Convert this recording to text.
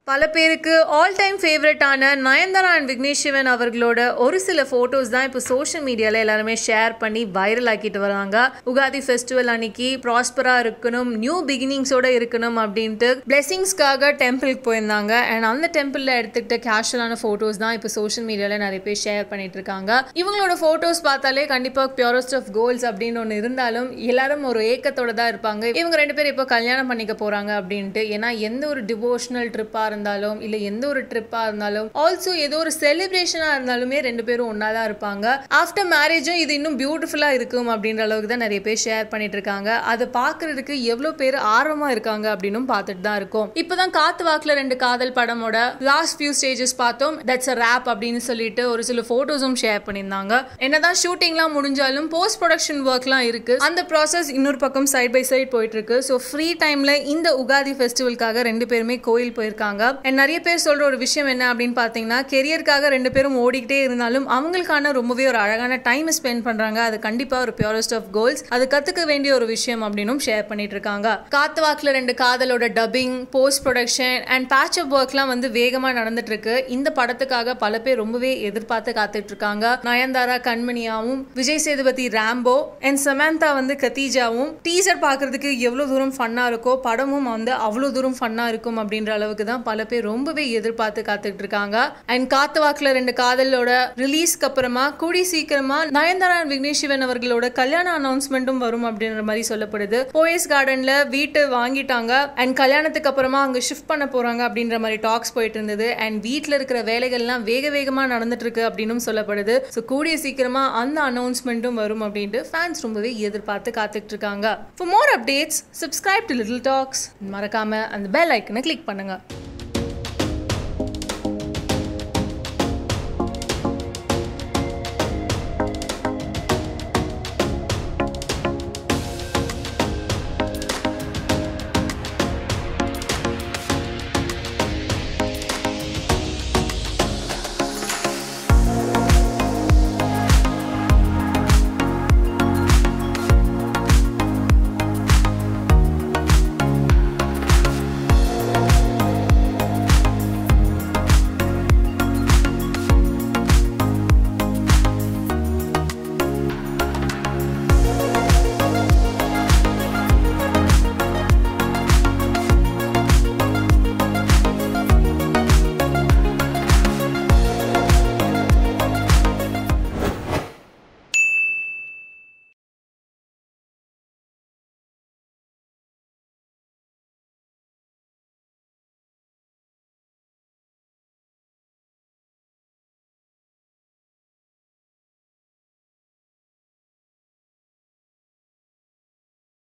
பல பேருக்கு all time ஃபேவரட்டான நயன்தாரா அண்ட் விக்னேஷ் சிவன் அவர்களோட ஒரு சில ஃபோட்டோஸ் தான் இப்போ சோஷியல் மீடியாவில் எல்லாருமே ஷேர் பண்ணி வைரல் ஆக்கிட்டு வராங்க உகாதி ஃபெஸ்டிவல் அன்னைக்கு ப்ராஸ்பராக இருக்கணும் நியூ பிகினிங்ஸோட இருக்கணும் அப்படின்ட்டு பிளெஸிங்ஸ்க்காக டெம்பிளுக்கு போயிருந்தாங்க அண்ட் அந்த டெம்பிளில் எடுத்துக்கிட்ட கேஷுவலான ஃபோட்டோஸ் தான் இப்போ சோஷியல் மீடியாவில் நிறைய பேர் ஷேர் பண்ணிட்டு இருக்காங்க இவங்களோட ஃபோட்டோஸ் பார்த்தாலே கண்டிப்பாக பியூரஸ்ட் ஆஃப் கோல்ஸ் அப்படின்னு ஒன்று இருந்தாலும் எல்லாரும் ஒரு ஏக்கத்தோட தான் இருப்பாங்க இவங்க ரெண்டு பேரும் இப்போ கல்யாணம் பண்ணிக்க போகிறாங்க அப்படின்ட்டு ஏன்னா எந்த ஒரு டிவோஷனல் ட்ரிப்பாக இருந்தாலும் இல்லை எந்த ஒரு ட்ரிப்பாக இருந்தாலும் ஆல்சோ ஏதோ ஒரு செலிப்ரேஷனாக இருந்தாலுமே ரெண்டு பேரும் ஒன்றா தான் இருப்பாங்க ஆஃப்டர் மேரேஜும் இது இன்னும் பியூட்டிஃபுல்லாக இருக்கும் அப்படின்ற அளவுக்கு தான் நிறைய பேர் ஷேர் பண்ணிட்டு இருக்காங்க அதை பார்க்கறதுக்கு எவ்வளோ பேர் ஆர்வமாக இருக்காங்க அப்படின்னும் பார்த்துட்டு தான் இருக்கும் இப்போ தான் காத்து வாக்கில் ரெண்டு காதல் படமோட லாஸ்ட் ஃபியூ ஸ்டேஜஸ் பார்த்தோம் தட்ஸ் அ ரேப் அப்படின்னு சொல்லிட்டு ஒரு சில ஃபோட்டோஸும் ஷேர் பண்ணியிருந்தாங்க என்னதான் ஷூட்டிங்லாம் முடிஞ்சாலும் போஸ்ட் ப்ரொடக்ஷன் ஒர்க்லாம் இருக்கு அந்த ப்ராசஸ் இன்னொரு பக்கம் சைட் பை சைட் போயிட்டு இருக்கு ஸோ ஃப்ரீ டைம்ல இந்த உகாதி ஃபெஸ்டிவலுக்காக ரெண்டு பேருமே கோயில் போயிருக்காங்க அண்ட் நிறைய பேர் சொல்ற ஒரு விஷயம் என்ன அப்படின்னு பார்த்தீங்கன்னா கெரியருக்காக ரெண்டு பேரும் ஓடிக்கிட்டே இருந்தாலும் அவங்களுக்கான ரொம்பவே ஒரு அழகான டைம் ஸ்பெண்ட் பண்றாங்க அது கண்டிப்பா ஒரு பியூரஸ்ட் ஆஃப் கோல்ஸ் அது கத்துக்க வேண்டிய ஒரு விஷயம் அப்படின்னும் ஷேர் பண்ணிட்டு இருக்காங்க காத்து வாக்குல ரெண்டு காதலோட dubbing post production and patch up ஒர்க்லாம் வந்து வேகமா நடந்துட்டு இருக்கு இந்த படத்துக்காக பல பேர் ரொம்பவே எதிர்பார்த்து காத்துட்டு இருக்காங்க நயன்தாரா கண்மணியாவும் விஜய் சேதுபதி ராம்போ அண்ட் சமந்தா வந்து கத்தீஜாவும் டீசர் பார்க்கறதுக்கு எவ்வளவு தூரம் ஃபன்னா இருக்கோ படமும் வந்து அவ்வளவு தூரம் ஃபன்னா இருக்கும் அப்படின்ற அளவுக்கு தான் பல பேர் ரொம்பவே எதிர்பார்த்து காத்துட்டு இருக்காங்க அண்ட் காத்து வாக்குல ரெண்டு காதலோட ரிலீஸ்க்கு அப்புறமா கூடி சீக்கிரமா நயன்தாரா and விக்னேஷ் சிவன் அவர்களோட கல்யாண அனௌன்ஸ்மெண்ட்டும் வரும் அப்படின்ற மாதிரி சொல்லப்படுது போயஸ் கார்டன்ல வீட்டு வாங்கிட்டாங்க அண்ட் கல்யாணத்துக்கு அப்புறமா அங்க ஷிஃப்ட் பண்ண போறாங்க அப்படின்ற மாதிரி டாக்ஸ் போயிட்டு இருந்தது அண்ட் வீட்ல இருக்கிற வேலைகள்லாம் வேக வேகமா நடந்துட்டு இருக்கு அப்படின்னு சொல்லப்படுது ஸோ கூடிய சீக்கிரமா அந்த அனௌன்ஸ்மெண்ட்டும் வரும் அப்படின்ட்டு ஃபேன்ஸ் ரொம்பவே எதிர்பார்த்து காத்துட்டு இருக்காங்க for more updates subscribe to little talks மறக்காம அந்த பெல் ஐக்கனை கிளிக் பண்ணுங்க